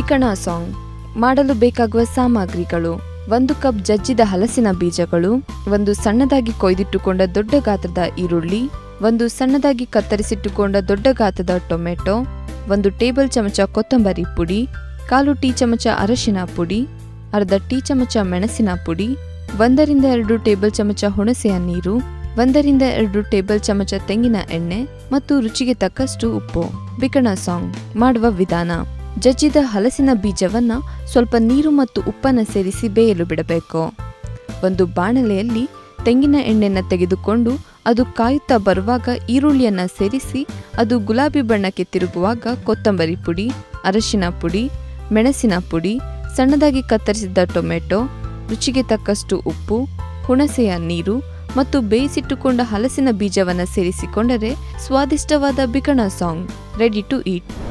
ಬಿಕಣ song ಮಾಡಲು ಬೇಕಾಗುವ ಸಾಮಗ್ರಿಗಳು ಒಂದು ಕಪ್ ಜಜ್ಜಿದ ಹಲಸಿನ ಬೀಜಗಳು ಒಂದು ಸಣ್ಣದಾಗಿ ಕೊಯ್ದಿಟ್ಟುಕೊಂಡ ದೊಡ್ಡ ಗಾತ್ರದ ಈರುಳ್ಳಿ ಒಂದು ಸಣ್ಣದಾಗಿ ಕತ್ತರಿಸಿಟ್ಟುಕೊಂಡ ದೊಡ್ಡ ಗಾತ್ರದ ಟೊಮೆಟೊ ಒಂದು ಟೇಬಲ್ ಚಮಚ ಕೊತ್ತಂಬರಿ ಪುಡಿ ಕಾಲು ಟೀ ಚಮಚ ಅರಶಿನ ಪುಡಿ ಅರ್ಧ ಟೀ ಚಮಚ ಮೆಣಸಿನ ಪುಡಿ ಒಂದರಿಂದ ಎರಡು ಟೇಬಲ್ ಚಮಚ ಹುಣಸೆಯ ನೀರು ಒಂದರಿಂದ ಎರಡು ಟೇಬಲ್ ಚಮಚ ತೆಂಗಿನ ಎಣ್ಣೆ ಮತ್ತು ರುಚಿಗೆ ತಕ್ಕಷ್ಟು ಉಪ್ಪು ಬಿಕಣ ಸಾಂಗ್ ಮಾಡುವ ವಿಧಾನ ಜಜ್ಜಿದ ಹಲಸಿನ ಬೀಜವನ್ನ ಸ್ವಲ್ಪ ನೀರು ಮತ್ತು ಉಪ್ಪನ್ನು ಸೇರಿಸಿ ಬೇಯಲು ಬಿಡಬೇಕು ಒಂದು ಬಾಣಲೆಯಲ್ಲಿ ತೆಂಗಿನ ಎಣ್ಣೆಯನ್ನು ತೆಗೆದುಕೊಂಡು ಅದು ಕಾಯುತ್ತಾ ಬರುವಾಗ ಈರುಳ್ಳಿಯನ್ನು ಸೇರಿಸಿ ಅದು ಗುಲಾಬಿ ಬಣ್ಣಕ್ಕೆ ತಿರುಗುವಾಗ ಕೊತ್ತಂಬರಿ ಪುಡಿ ಅರಶಿನ ಪುಡಿ ಮೆಣಸಿನ ಪುಡಿ ಸಣ್ಣದಾಗಿ ಕತ್ತರಿಸಿದ ಟೊಮೆಟೊ ರುಚಿಗೆ ತಕ್ಕಷ್ಟು ಉಪ್ಪು ಹುಣಸೆಯ ನೀರು ಮತ್ತು ಬೇಯಿಸಿಟ್ಟುಕೊಂಡ ಹಲಸಿನ ಬೀಜವನ್ನು ಸೇರಿಸಿಕೊಂಡರೆ ಸ್ವಾದಿಷ್ಟವಾದ ಬಿಕಣ ಸಾಂಗ್ ರೆಡಿ ಟು ಈಟ್